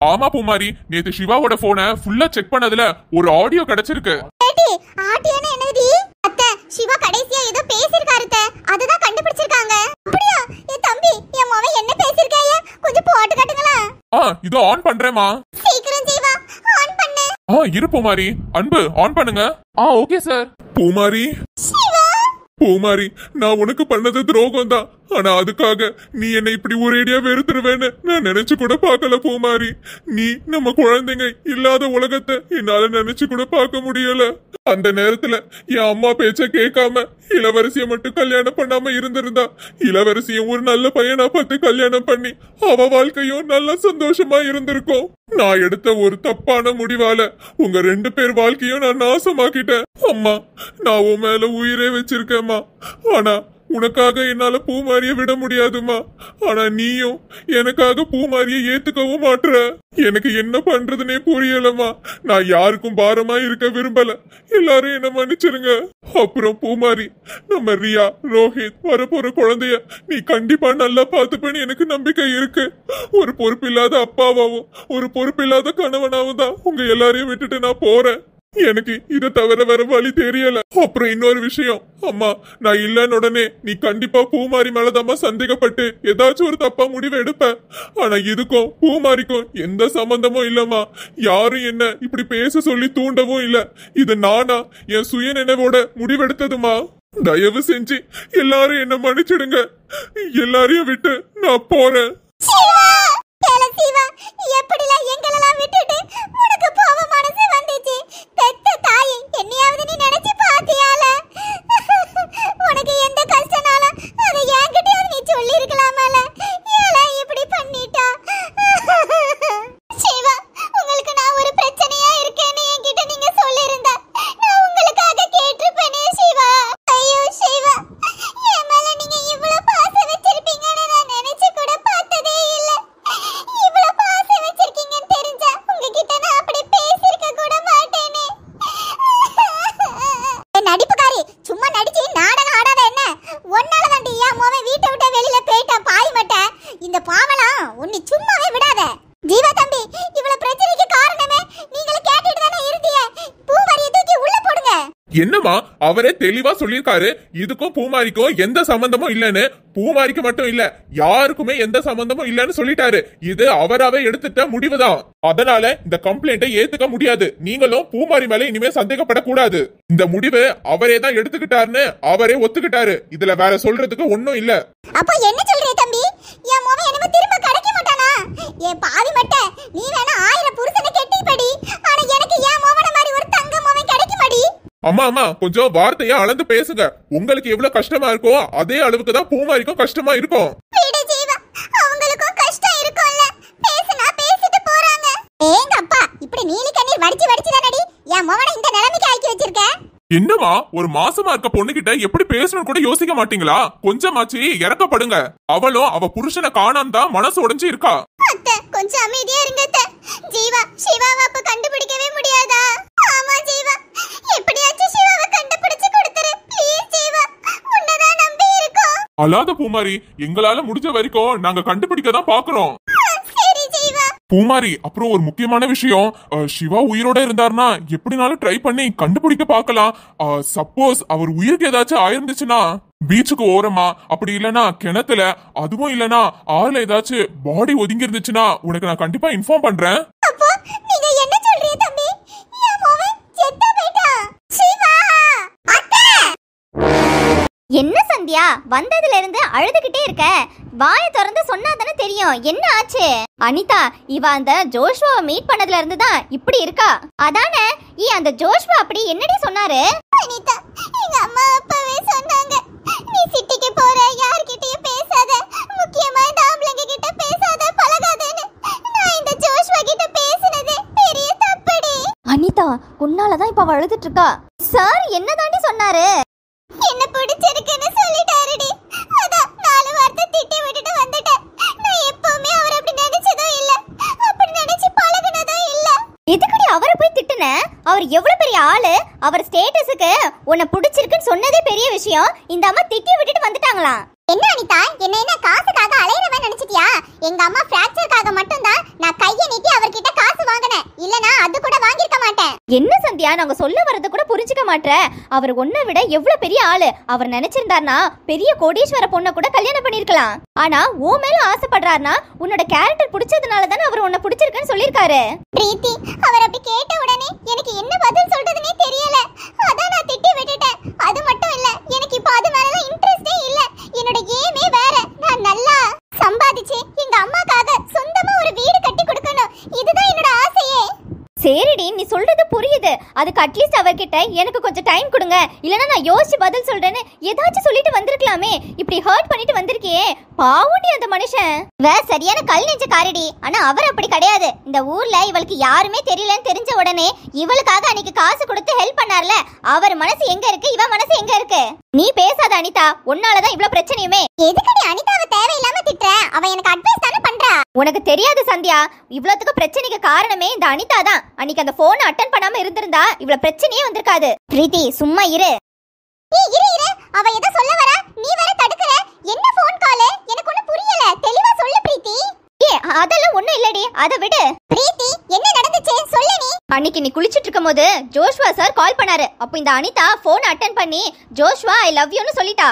ஆமா பூமாரி நேத்து சிவாவோட போனை ஃபுல்லா செக் பண்ணதுல ஒரு ஆடியோ கிடைச்சிருக்கு ஏடி ஆட்டியானே என்னது அத்தை சிவா கடைசியா ஏதோ பேசிருக்காரு அத்தை அதுதான் கண்டுபிடிச்சிருக்காங்க அப்படியா என் தம்பி என் மவன் என்ன பேசிருக்காய கொஞ்சம் போட்டு காட்டுங்களா ஆ இதோ ஆன் பண்றேமா சீக்கிரம் ஜீவா ஆன் பண்ணு ஆ இரு பூமாரி அன்பு ஆன் பண்ணுங்க ஆ ஓகே சார் பூமாரி சிவா பூமாரி நான் உனக்கு பண்ணது துரோகம் தான் ஆனா அதுக்காக நீ என்னை இப்படி ஒரேடியா வெறுத்துருவேன்னு நான் நினைச்சு கூட பார்க்கல பூமாரி நீ நம்ம குழந்தைங்க இல்லாத உலகத்தை என்னால நினைச்சு கூட பார்க்க முடியல அந்த நேரத்துல என் அம்மா பேச்ச கேட்காம இளவரசிய மட்டும் கல்யாணம் பண்ணாம இருந்திருந்தா இளவரசியும் ஒரு நல்ல பையனா பார்த்து கல்யாணம் பண்ணி அவ வாழ்க்கையும் நல்ல சந்தோஷமா இருந்திருக்கும் நான் எடுத்த ஒரு தப்பான முடிவால உங்க ரெண்டு பேர் வாழ்க்கையும் நான் நாசமாக்கிட்டேன் அம்மா நான் உன் மேல உயிரே வச்சிருக்கேம்மா ஆனா உனக்காக என்னால பூமாரிய விட முடியாதுமா ஆனா நீயும் எனக்காக பூமாரிய ஏத்துக்கவும் மாட்ற எனக்கு என்ன பண்றதுனே புரியலம்மா நான் யாருக்கும் பாரமா இருக்க விரும்பல எல்லாரும் என்ன மன்னிச்சிருங்க அப்புறம் பூமாரி நம்ம ரியா ரோஹித் வரப்போற குழந்தைய நீ கண்டிப்பா நல்லா பார்த்துப்பேன்னு எனக்கு நம்பிக்கை இருக்கு ஒரு பொறுப்பில்லாத அப்பாவாவும் ஒரு பொறுப்பில்லாத கணவனாவும் தான் உங்க எல்லாரையும் விட்டுட்டு நான் போறேன் எனக்கு இத தவிர வேற வழி தெரியல அப்புறம் இன்னொரு விஷயம் அம்மா நான் இல்லன்னு உடனே நீ கண்டிப்பா பூமாரி மேலதாம்மா சந்தேகப்பட்டு ஏதாச்சும் ஒரு தப்பா முடிவு எடுப்ப ஆனா இதுக்கும் பூமாரிக்கும் எந்த சம்பந்தமும் இல்லம்மா யாரும் என்ன இப்படி பேச சொல்லி தூண்டவும் இல்ல இது நானா என் சுய நினைவோட முடிவெடுத்ததுமா தயவு செஞ்சு எல்லாரும் என்ன மன்னிச்சிடுங்க எல்லாரையும் விட்டு நான் போறேன் சிவா ஏல சிவா எப்படிலாம் எங்களெல்லாம் விட்டுட்டு உனக்கு போக மனசு வந்துச்சு பெத்த தாய் என்னையாவது நீ நினைச்சு பாத்தியால உனக்கு எந்த கஷ்டனாலும் அதை என்கிட்டயாவது நீ சொல்லி இருக்கலாமல ஏல இப்படி பண்ணிட்டா சிவா உங்களுக்கு நான் ஒரு பிரச்சனையா இருக்கேன்னு என்கிட்ட நீங்க சொல்லிருந்தா நான் உங்களுக்காக கேட்டிருப்பேனே சிவா ஐயோ சிவா என் மேல நீங்க இவ்வளவு பாசம் வச்சிருப்பீங்கன்னு நான் நினைச்சு கூட பார்த்ததே இல்ல இவ்வளவு பாசம் வச்சிருக்கீங்கன்னு தெரிஞ்சா உங்ககிட்ட நான் அப்படி பேசியிருக்க கூட மாட்டேனே ஏய், நடிப்புக்காரி சும்மா நடிச்சு நாடகம் ஆடாத என்ன ஒன்னால தாண்டி ஏன் மோவன் வீட்டை விட்டு வெளியில போயிட்டான் பாய் மட்ட இந்த பாவலாம் உன்னை சும்மாவே விடாத ஜீவா தம்பி இவ்வளவு பிரச்சனைக்கு காரணமே நீங்கள கேட்டுட்டு தானே இருந்தீங்க பூமாரியை தூக்கி உள்ள போடுங்க என்னம்மா அவரே தெளிவா சொல்லியிருக்காரு இதுக்கும் பூமாரிக்கும் எந்த சம்பந்தமும் இல்லைன்னு பூமாரிக்கு மட்டும் இல்ல யாருக்குமே எந்த சம்பந்தமும் இல்லைன்னு சொல்லிட்டாரு இது அவராவே எடுத்துட்ட முடிவுதான் அதனால இந்த கம்ப்ளைண்ட்டை ஏத்துக்க முடியாது நீங்களும் பூமாரி மேல இனிமே சந்தேகப்படக்கூடாது இந்த முடிவு அவரே தான் எடுத்துக்கிட்டாருன்னு அவரே ஒத்துக்கிட்டாரு இதுல வேற சொல்றதுக்கு ஒண்ணும் இல்ல அப்போ என்ன சொல்றே தம்பி என் மோவன் என்னமோ திரும்ப கிடைக்க மாட்டானா என் பாவி மட்ட நீ வேணா ஆயிரம் புருஷனை கெட்டி படி ஆனா எனக்கு என் மோவன மாதிரி ஒரு தங்க மோவன் கிடைக்க மாடி அம்மா அம்மா கொஞ்சம் வார்த்தையா அளந்து பேசுங்க உங்களுக்கு எவ்வளவு கஷ்டமா இருக்கோ அதே அளவுக்கு தான் பூமாரிக்கும் கஷ்டமா இருக்கும் வீடு ஜீவா அவங்களுக்கும் கஷ்டம் இருக்கும்ல பேசுனா பேசிட்டு போறாங்க ஏங்க அப்பா இப்படி நீலி கண்ணீர் வடிச்சு வடிச்சு தானடி என் மோவனை இந்த நிலைமைக்கு ஆக்கி வச்சிருக்க என்னமா ஒரு மாசமா இருக்க பொண்ணுகிட்ட எப்படி பேசணும் கூட யோசிக்க மாட்டீங்களா கொஞ்சமாச்சு இறக்கப்படுங்க அவளும் அவ புருஷனை காணாம தான் மனசு உடைஞ்சு இருக்கா அத்தை கொஞ்சம் அமைதியா இருங்க அத்தை ஜீவா சிவாவை அப்ப கண்டுபிடிக்கவே முடியாதா ஆமா ஜீவா எப்படியாச்சும் சிவாவை கண்டுபிடிச்சு கொடுத்துரு ப்ளீஸ் ஜீவா உன்னதான் நம்பி இருக்கோம் அல்லாத பூமாரி எங்களால முடிஞ்ச வரைக்கும் நாங்க கண்டுபிடிக்க தான் பாக்குறோம் ஆ, சரி ஜீவா பூமாரி அப்புறம் ஒரு முக்கியமான விஷயம் அஹ், சிவா உயிரோட இருந்தாருன்னா எப்படினாலும் ட்ரை பண்ணி கண்டுபிடிக்க பார்க்கலாம் சப்போஸ் அவர் உயிருக்கு ஏதாச்சும் ஆயிருந்துச்சுன்னா பீச்சுக்கு ஓரமா அப்படி இல்லனா கிணத்துல அதுவும் இல்லனா ஆறுல ஏதாச்சும் பாடி ஒதுங்கி இருந்துச்சுன்னா உனக்கு நான் கண்டிப்பா இன்ஃபார்ம் பண்றேன் அப்போ நீங்க என்ன சொல்றீங்க தம்பி என் மகன் செத்தா போயிட்டான் சிவா அத்தை என்ன சந்தியா வந்ததுல இருந்து அழுதுகிட்டே இருக்க வாயை திறந்து சொன்னா தானே தெரியும் என்ன ஆச்சு அனிதா இவ அந்த ஜோஷ்வாவை மீட் பண்ணதுல இருந்து தான் இப்படி இருக்கா அதானே ஈ அந்த ஜோஷ்வா அப்படி என்னடி சொன்னாரு அனிதா எங்க அம்மா அப்பாவே சொன்னாங்க நீ சிட்டிக்கு போற யார்கிட்டயும் பேசாத முக்கியமா இந்த ஆம்பளைங்க கிட்ட பேசாத பழகாதன்னு நான் இந்த ஜோஷ்வா கிட்ட பேசினதே பெரிய தப்புடி அனிதா உன்னாலதான் இப்ப அவ அழுதுட்டு இருக்கா சார் என்னதாண்டி சொன்னாரு என்ன பிடிச்சிருக்குன்னு சொல்லிட்டாருடி அதான் நாலு வார்த்தை திட்டி விட்டுட்டு வந்துட்டேன் நான் எப்பவுமே அவர் அப்படி நினைச்சதும் இல்ல அப்படி நினைச்சு பழகுனதும் இல்ல எதுக்குடி அவரை போய் திட்டுன அவர் எவ்வளவு பெரிய ஆளு அவர் ஸ்டேட்டஸுக்கு உன்னை பிடிச்சிருக்குன்னு சொன்னதே பெரிய விஷயம் இந்த அம்மா திட்டி விட்டுட்டு வந்துட்டாங்களாம் என்ன அனிதா என்ன என்ன காசுக்காக அலையிறவன் நினைச்சிட்டு யோசிச்சிட்டியா எங்க அம்மா பிராக்சர்க்காக மட்டும்தான் நான் கையை நீட்டி அவர்கிட்ட காசு வாங்கினேன் இல்லனா அது கூட வாங்கியிருக்க மாட்டேன் என்ன சந்தியா நாங்க சொல்ல வரத கூட புரிஞ்சுக்க மாட்ற அவர் உன்னை விட எவ்வளவு பெரிய ஆளு அவர் நினைச்சிருந்தாருனா பெரிய கோடீஸ்வர பொண்ணை கூட கல்யாணம் பண்ணிருக்கலாம் ஆனா உன் மேல ஆசைப்படுறாருனா உன்னோட கேரக்டர் பிடிச்சதுனால தானே அவர் உன்னை பிடிச்சிருக்குன்னு சொல்லியிருக்காரு பிரீத்தி அவர் அப்படி கேட்ட உடனே எனக்கு என்ன பதில் சொல்றதுனே தெரியல அதான் நான் திட்டி விட்டுட்டேன் அது மட்டும் இல்ல எனக்கு இப்போ அது மேல இன்ட்ரெஸ்டே இல்ல என்னோட ஏமே வேற நான் நல்லா சம்பாதிச்சு எங்க அம்மாக்காக சொந்தமா ஒரு வீடு கட்டி கொடுக்கணும் இதுதான் என்னோட ஆசையே சரிடி நீ சொல்றது புரியுது அதுக்கு அட்லீஸ்ட் அவர்கிட்ட எனக்கு கொஞ்சம் டைம் கொடுங்க இல்லனா நான் யோசிச்சு பதில் சொல்றேன்னு ஏதாச்சும் சொல்லிட்டு வந்திருக்கலாமே இப்படி ஹர்ட் பண்ணிட்டு வந்திருக்கியே பாவுண்டி அந்த மனுஷன் வே சரியான கல் நெஞ்ச காரடி ஆனா அவர் அப்படி கிடையாது இந்த ஊர்ல இவளுக்கு யாருமே தெரியலன்னு தெரிஞ்ச உடனே இவளுக்காக அன்னைக்கு காசு கொடுத்து ஹெல்ப் பண்ணார்ல அவர் மனசு எங்க இருக்கு இவ மனசு எங்க இருக்கு நீ பேசாத அனிதா உன்னாலதான் இவ்ளோ பிரச்சனையுமே எதுக்கு நீ அனிதாவை தேவையில்லாம திட்டுற அவ எனக்கு அட்வைஸ் தானே பண்றா உனக்கு தெரியாது சந்தியா இவ்வளவுக்கு பிரச்சனைக்கு காரணமே இந்த அனிதா தான் அன்னைக்கு அந்த போனை அட்டன் பண்ணாம இருந்திருந்தா இவ்வளவு பிரச்சனையே வந்திருக்காது பிரீத்தி சும்மா இரு நீ இரு இரு அவ எதை சொல்ல வரா நீ வேற தடுக்கற என்ன ஃபோன் கால் எனக்கு ஒண்ணு புரியல தெளிவா சொல்லு பிரீத்தி ஏ அதெல்லாம் ஒண்ணும் இல்லடி அதை விடு பிரீத்தி என்ன நடந்துச்சு சொல்லு நீ அன்னைக்கு நீ குளிச்சிட்டு இருக்கும்போது ஜோஷ்வா சார் கால் பண்ணாரு அப்போ இந்த அனிதா போன் அட்டன் பண்ணி ஜோஷ்வா ஐ லவ் யூன்னு சொல்லிட்டா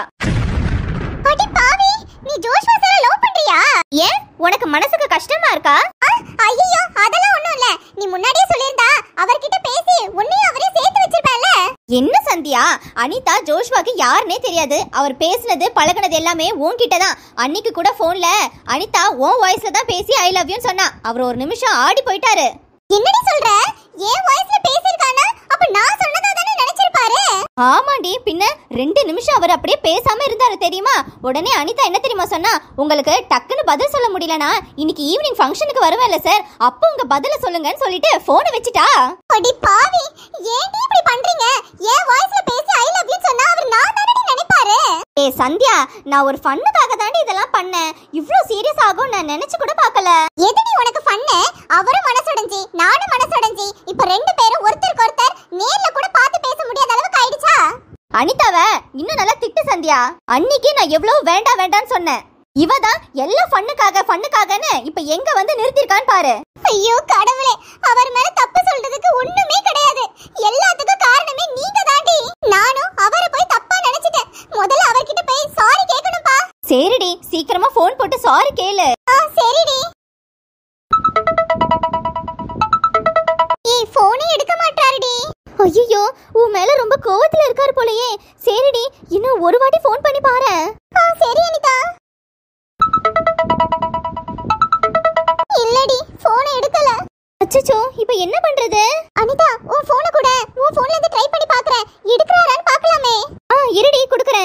அடி பாவி நீ ஜோஷ்வா சார லவ் பண்றியா ஏன் உனக்கு மனசுக்கு கஷ்டமா இருக்கா ஐயோ அதெல்லாம் ஒண்ணும் இல்ல நீ முன்னாடியே சொல்லிருந்தா அவர்கிட்ட பேசி உன்னையும் அவரையும் சேர்த்து வச்சிருப்பேன்ல என்ன சந்தியா அனிதா ஜோஷ்வாக்கு யாருன்னே தெரியாது அவர் பேசுனது பழகுனது எல்லாமே உன்கிட்ட தான் அன்னைக்கு கூட போன்ல அனிதா உன் வாய்ஸ்ல தான் பேசி ஐ லவ் யூன்னு சொன்னா அவர் ஒரு நிமிஷம் ஆடி போயிட்டாரு என்னடி சொல்ற என் வாய்ஸ்ல பேசிருக்கானா அப்ப நான் சொன்னதா தானே நினைச்சிருப்பாரு ஆமாண்டி பின்ன ரெண்டு நிமிஷம் அவர் அப்படியே பேசாம இருந்தாரு தெரியுமா உடனே அனிதா என்ன தெரியுமா சொன்னா உங்களுக்கு டக்குன்னு பதில் சொல்ல முடியலனா இன்னைக்கு ஈவினிங் ஃபங்க்ஷனுக்கு வருவேன்ல சார் அப்போ உங்க பதில சொல்லுங்கன்னு சொல்லிட்டு போனை வச்சுட்டா அடி பாவி ஏன்டி இப்படி பண்றீங்க என் வாய்ஸ்ல பேசி ஐ லவ் யூ சொன்னா அவர் நான் தானடி நினைப்பாரு ஏ சந்தியா நான் ஒரு ஃபன்னுக்காக தாண்டி இதெல்லாம் பண்ணேன் இவ்ளோ சீரியஸ் ஆகும் நான் நினைச்சு கூட பார்க்கல எதுடி உனக்கு ஃபன்னு அவரும் மனசுடைஞ்சி நானும் மனசுடைஞ்சி இப்ப ரெண்டு பேரும் ஒருத்தருக்கு ஒருத்தர் நேர்ல கூட பார்த்து பேச முடியாத அளவுக்கு ஆயிடுச்சா அனிதாவ இன்னும் நல்லா திட்டு சந்தியா அன்னைக்கு நான் எவ்வளவு வேண்டாம் வேண்டாம்னு சொன்னேன் இவ தான் எல்லா ஃபன்னுக்காக ஃபன்னுக்காகன்னு இப்ப எங்க வந்து நிறுத்திருக்கான்னு பாரு ஐயோ கடவுளே அவர் மேல தப்பு சொல்றதுக்கு ஒண்ணுமே கிடையாது எல்லாத்துக்கும் காரணமே நீங்க தாண்டி நானும் அவரை போய் தப்பா நினைச்சிட்டேன் முதல்ல அவர்கிட்ட போய் சாரி கேட்கணும்பா சரிடி சீக்கிரமா ஃபோன் போட்டு சாரி கேளு ஆ சரிடி ஏய் போனே எடுக்க மாட்டாருடி ஐயோ உன் மேல ரொம்ப கோவத்துல இருக்காரு போலயே சரிடி இன்னும் ஒரு வாட்டி ஃபோன் பண்ணி பாரு ஆ சரி அனிதா இல்லடி போனை எடுக்கல அச்சச்சோ இப்போ என்ன பண்றது அனிதா உன் போனை கூட உன் போன்ல இருந்து ட்ரை பண்ணி பாக்குறேன் எடுக்கறாரான்னு பார்க்கலாமே ஆ இருடி குடுக்குறேன்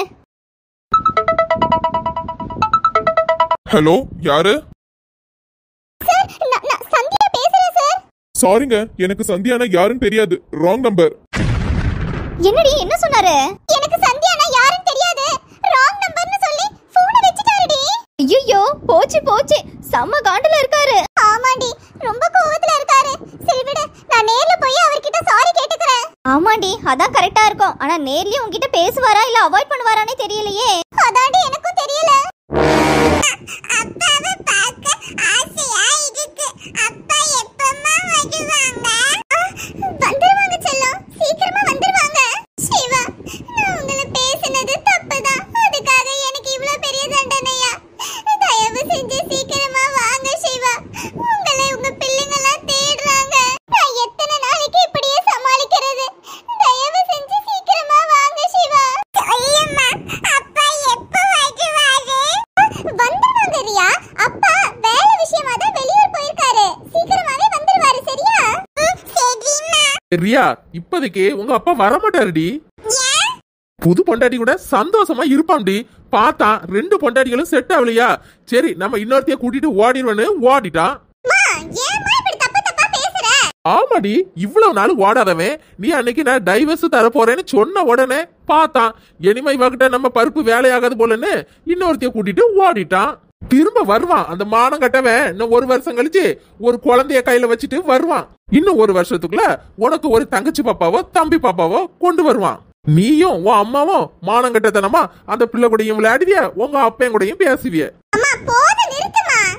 ஹலோ யாரு சார் நான் நான் சந்தியா பேசுறேன் சார் சாரிங்க எனக்கு சந்தியானா யாருன்னு தெரியாது ராங் நம்பர் என்னடி என்ன சொன்னாரு எனக்கு சந்தியானா யாருன்னு தெரியாது ராங் நம்பர்னு சொல்லி போனை வச்சுட்டாருடி ஐயோ போச்சு போச்சு செம்ம காண்டுல இருக்காரு ஆமாண்டி ரொம்ப கோவத்துல இருக்காரு சரி விடு நான் நேர்ல போய் அவர்கிட்ட சாரி கேட்டுக்கிறேன் ஆமாண்டி அதான் கரெக்டா இருக்கும் ஆனா நேர்லயே உன்கிட்ட பேசுவாரா இல்ல அவாய்ட் பண்ணுவாரானே தெரியலையே அதாண்டி எனக்கும் தெரியல அப்பாவை பார்க்க ஆசையா இருக்கு அப்பா எப்பமா வருவாங்க வந்துருவாங்க செல்லம் சீக்கிரமா வந்துருவாங்க சிவா நான் உங்களை பேசினது தப்புதான் அதுக்காக எனக்கு இவ்வளவு பெரிய தண்டனையா தயவு செஞ்சு சீக்கிரமா வாங்க சிவா உங்களை உங்க பிள்ளைங்களாம் தேடுறாங்க நான் எத்தனை நாளைக்கு இப்படியே சமாளிக்கிறது தயவு செஞ்சு சீக்கிரமா வாங்க சிவா சொல்லுமா அப்பா எப்ப வருவாரு வந்துருவாங்க ரியா அப்பா வேலை விஷயமா தான் வெளியூர் போயிருக்காரு சீக்கிரமாவே வந்துருவாரு சரியா சரிம்மா ரியா இப்போதைக்கு உங்க அப்பா வரமாட்டாருடி புது பொண்டாட்டி கூட சந்தோஷமா இருப்பான்டி பார்த்தா ரெண்டு பொண்டாட்டிகளும் செட் ஆகலையா சரி நம்ம இன்னொருத்தைய கூட்டிட்டு ஓடிடுவேன்னு ஓடிட்டான் அம்மா ஏம்மா இப்படி தப்பு தப்பா பேசுற ஆமாடி இவ்வளவு நாள் ஓடாதவன் நீ அன்னைக்கு நான் டைவர்ஸ் தர போறேன்னு சொன்ன உடனே பார்த்தான் இனிமே இவகிட்ட நம்ம பருப்பு வேலையாகாது போலன்னு இன்னொருத்தைய கூட்டிட்டு ஓடிட்டான் திரும்ப வருவான் அந்த மானம் கட்டவன் இன்னும் ஒரு வருஷம் கழிச்சு ஒரு குழந்தைய கையில வச்சுட்டு வருவான் இன்னும் ஒரு வருஷத்துக்குள்ள உனக்கு ஒரு தங்கச்சி பாப்பாவோ தம்பி பாப்பாவோ கொண்டு வருவான் நீயும் உன் அம்மாவும் மானம் கட்டத்தனமா அந்த பிள்ளை கூடயும் விளையாடுவிய உங்க அப்பையும் கூடயும் பேசுவிய அம்மா போத நிறுத்துமா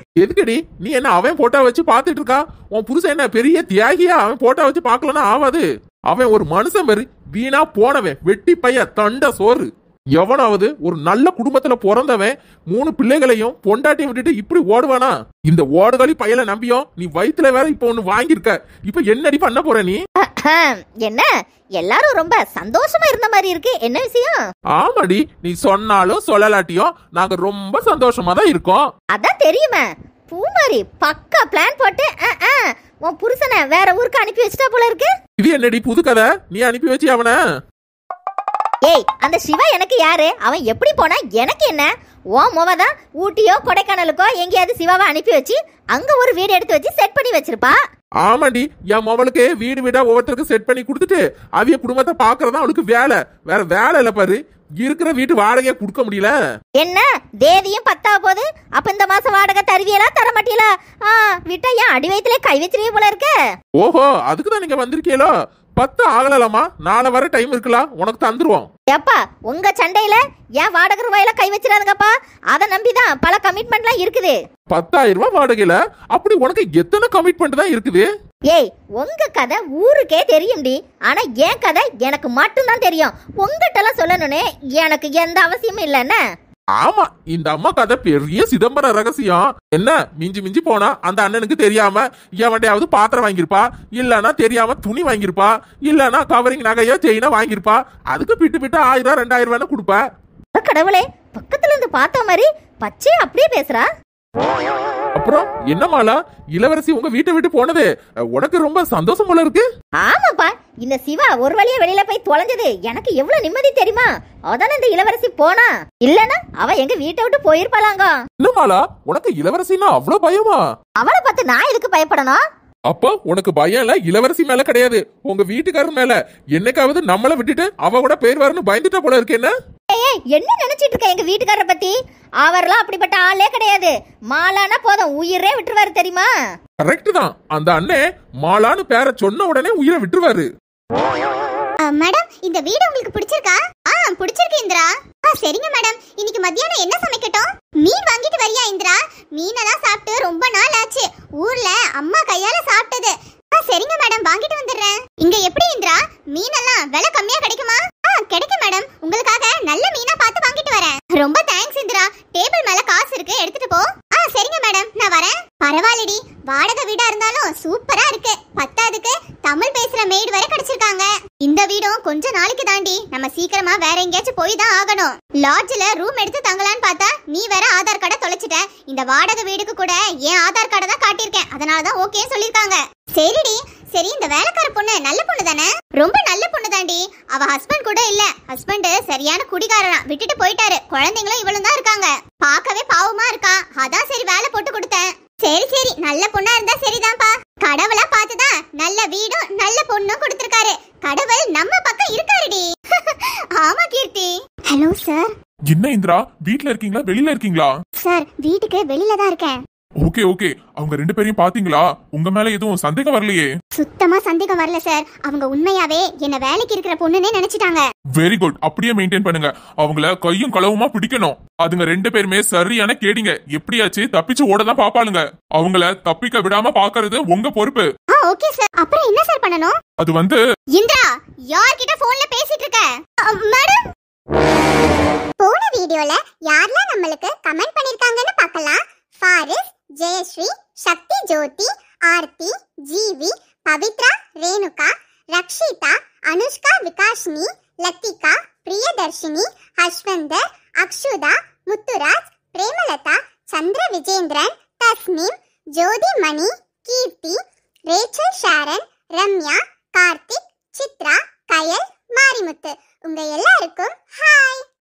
எதுக்குடி நீ என்ன அவன் போட்டோ வச்சு பார்த்துட்டு இருக்கா உன் புருஷன் என்ன பெரிய தியாகியா அவன் போட்டோ வச்சு பார்க்கலன்னா ஆவாது அவன் ஒரு மனுஷன் மாதிரி வீணா போனவன் வெட்டி பைய தண்ட சோறு எவனாவது ஒரு நல்ல குடும்பத்துல பிறந்தவன் மூணு பிள்ளைகளையும் பொண்டாட்டியை விட்டுட்டு இப்படி ஓடுவானா இந்த ஓடுகளி பையல நம்பியும் நீ வயித்துல வேற இப்ப ஒண்ணு வாங்கியிருக்க இப்ப என்னடி பண்ண போற நீ அஹம், என்ன எல்லாரும் ரொம்ப சந்தோஷமா இருந்த மாதிரி இருக்கு என்ன விஷயம் ஆமாடி நீ சொன்னாலும் சொல்லலாட்டியும் நாங்க ரொம்ப சந்தோஷமா தான் இருக்கோம் அதான் தெரியுமே பூமாரி பக்கா பிளான் போட்டு அஹ், அஹ், உன் புருஷனை வேற ஊருக்கு அனுப்பி வச்சிட்டா போல இருக்கு இது என்னடி புது கதை நீ அனுப்பி வச்சு அவன ஏய் அந்த சிவா எனக்கு யாரு அவன் எப்படி போனா எனக்கு என்ன உன் முவ தான் ஊட்டியோ கொடைக்கானலுக்கோ எங்கேயாவது சிவாவை அனுப்பி வச்சு அங்க ஒரு வீடு எடுத்து வச்சு செட் பண்ணி வச்சிருப்பா ஆமாண்டி என் மவளுக்கு வீடு வீடா ஒவ்வொருத்தருக்கு செட் பண்ணி கொடுத்துட்டு அவிய குடும்பத்தை பாக்குறதா அவளுக்கு வேலை வேற வேலை இல்ல பாரு இருக்கிற வீட்டு வாடகையை கொடுக்க முடியல என்ன தேதியும் பத்தா போகுது அப்ப இந்த மாசம் வாடகை தருவியலா தர மாட்டீங்களா ஆ விட்டா ஏன் அடி வயிற்றுலயே கை வச்சிருவே போல இருக்கு ஓஹோ அதுக்கு தான் நீங்க வந்திருக்கீங்களோ பத்து ஆகலாமா நாளை வர டைம் இருக்கலாம் உனக்கு தந்துருவோம் ஏப்பா உங்க சண்டையில ஏன் வாடகை ரூபாயில கை வச்சிடாதுங்கப்பா அதை நம்பிதான் பல கமிட்மெண்ட்லாம் இருக்குது பத்தாயிரம் ரூபாய் வாடகையில அப்படி உனக்கு எத்தனை கமிட்மெண்ட் தான் இருக்குது ஏய் உங்க கதை ஊருக்கே தெரியும்டி ஆனா என் கதை எனக்கு மட்டும்தான் தெரியும் உங்ககிட்டலாம் சொல்லணும்னு எனக்கு எந்த அவசியமும் இல்லைன்னு ஆமா இந்த அம்மா கதை பெரிய சிதம்பர ரகசியம் என்ன மிஞ்சி மிஞ்சி போனா அந்த அண்ணனுக்கு தெரியாம எவன்டையாவது பாத்திரம் வாங்கியிருப்பா இல்லனா தெரியாம துணி வாங்கியிருப்பா இல்லனா கவரிங் நகையோ செயினோ வாங்கியிருப்பா அதுக்கு பிட்டு பிட்டு ஆயிரம் ரெண்டாயிரம் ரூபாய் கொடுப்ப அட கடவுளே பக்கத்துல இருந்து பார்த்த மாதிரி பச்சை அப்படியே பேசுறா அப்புறம் என்னமாலா இளவரசி உங்க வீட்டை விட்டு போனது உனக்கு ரொம்ப சந்தோஷம் போல இருக்கு ஆமாப்பா இந்த சிவா ஒரு வழியா வெளியில போய் தொலைஞ்சது எனக்கு எவ்வளவு நிம்மதி தெரியுமா அதானே இந்த இளவரசி போனா இல்லனா அவ எங்க வீட்டை விட்டு போயிருப்பாளாங்க என்னமாலா உனக்கு இளவரசின்னா அவ்வளவு பயமா அவளை பார்த்து நான் எதுக்கு பயப்படணும் அப்போ உனக்கு பயம் இல்ல இளவரசி மேல கிடையாது உங்க வீட்டுக்காரர் மேல என்னைக்காவது நம்மள விட்டுட்டு அவ கூட பேர் பயந்துட்டா போல இருக்கு என்ன ஏய் என்ன நினைச்சிட்டு இருக்க எங்க வீட்டுக்காரரை பத்தி அவர்லாம் அப்படிப்பட்ட ஆளே கிடையாது மாலானா போதும் உயிரே விட்டுருவாரு தெரியுமா கரெக்ட் தான் அந்த அண்ணே மாலான்னு பேரை சொன்ன உடனே உயிரை விட்டுருவாரு மேடம் இந்த வீடு உங்களுக்கு பிடிச்சிருக்கா ஆ பிடிச்சிருக்கு இந்திரா ஆ சரிங்க மேடம் இன்னைக்கு மத்தியானம் என்ன சமைக்கட்டும் மீன் வாங்கிட்டு வரியா இந்திரா மீனெல்லாம் சாப்பிட்டு ரொம்ப நாள் ஆச்சு ஊர்ல அம்மா கையால சாப்பிட்டது ஆ சரிங்க மேடம் வாங்கிட்டு வந்துடுறேன் இங்க எப்படி இந்திரா மீனெல்லாம் விலை கம்மியா கிடைக்குமா ஆ கிடைக்கும் மேடம் உங்களுக்காக நல்ல மீனா பார்த்து வாங்கிட்டு வரேன் ரொம்ப தேங்க்ஸ் இந்திரா டேபிள் மேல காசு இருக்கு எடுத்துட்டு போ ஆ சரிங்க மேடம் நான் வரேன் பரவாயில்லடி வாடகை வீடா இருந்தாலும் சூப்பரா இருக்கு பத்தாதுக்கு தமிழ் பேசுற மெய்டு வரை கிடைச்சிருக்காங்க இந்த வீடும் கொஞ்ச நாளைக்கு தாண்டி நம்ம சீக்கிரமா வேற எங்கேயாச்சும் போய் தான் ஆகணும் லாட்ஜ்ல ரூம் எடுத்து தங்கலான்னு பார்த்தா நீ வேற ஆதார் கார்டை தொலைச்சிட்ட இந்த வாடகை வீடுக்கு கூட என் ஆதார் கார்டை தான் காட்டியிருக்கேன் அதனால தான் ஓகே சொல்லிருக்காங்க சரிடி சரி இந்த வேலைக்கார பொண்ணு நல்ல பொண்ணு தானே ரொம்ப நல்ல பொண்ணு தாண்டி அவ ஹஸ்பண்ட் கூட இல்ல ஹஸ்பண்ட் சரியான குடிகாரனா விட்டுட்டு போயிட்டாரு குழந்தைங்களும் இவளும் தான் இருக்காங்க பார்க்கவே பாவமா இருக்கா அதான் சரி வேலை போட்டு கொடுத்தேன் சரி சரி நல்ல பொண்ணா இருந்தா சரிதான்ப்பா கடவுளா பார்த்துதான் நல்ல வீடும் நல்ல பொண்ணும் கொடுத்திருக்காரு கடவுள் நம்ம பக்கம் இருக்காருடி ஆமா கீர்த்தி ஹலோ சார் என்ன இந்திரா வீட்ல இருக்கீங்களா வெளியில இருக்கீங்களா சார் வீட்டுக்கு வெளியில தான் இருக்கேன் ஓகே ஓகே அவங்க ரெண்டு பேரையும் பாத்தீங்களா உங்க மேல எதுவும் சந்தேகம் வரலையே சுத்தமா சந்தேகம் வரல சார் அவங்க உண்மையாவே என்ன வேலைக்கு இருக்கிற பொண்ணுன்னே நினைச்சிட்டாங்க வெரி குட் அப்படியே மெயின்டைன் பண்ணுங்க அவங்கள கையும் களவுமா பிடிக்கணும் அதுங்க ரெண்டு பேருமே சரியான கேடிங்க எப்படியாச்சு தப்பிச்சு ஓட தான் பாப்பாளுங்க அவங்கள தப்பிக்க விடாம பாக்குறது உங்க பொறுப்பு ஆ ஓகே சார் அப்புறம் என்ன சார் பண்ணணும் அது வந்து இந்திரா யார்கிட்ட போன்ல பேசிட்டு இருக்க மேடம் போன வீடியோல யாரெல்லாம் நம்மளுக்கு கமெண்ட் பண்ணிருக்காங்கன்னு பார்க்கலாம் ஃபாரிஸ் ஜெயஸ்ரீ சக்தி ஜோதி ஆர்த்தி ஜீவி பவித்ரா ரேணுகா ரக்ஷிதா அனுஷ்கா விகாஷ்னி லத்திகா பிரியதர்ஷினி ஹர்ஷ்வந்தர் அக்ஷுதா முத்துராஜ் பிரேமலதா சந்திர விஜேந்திரன் தஸ்னீம் ஜோதி மணி கீர்த்தி ரேச்சல் ஷாரன் ரம்யா கார்த்திக் சித்ரா கயல் மாரிமுத்து உங்க எல்லாருக்கும் ஹாய்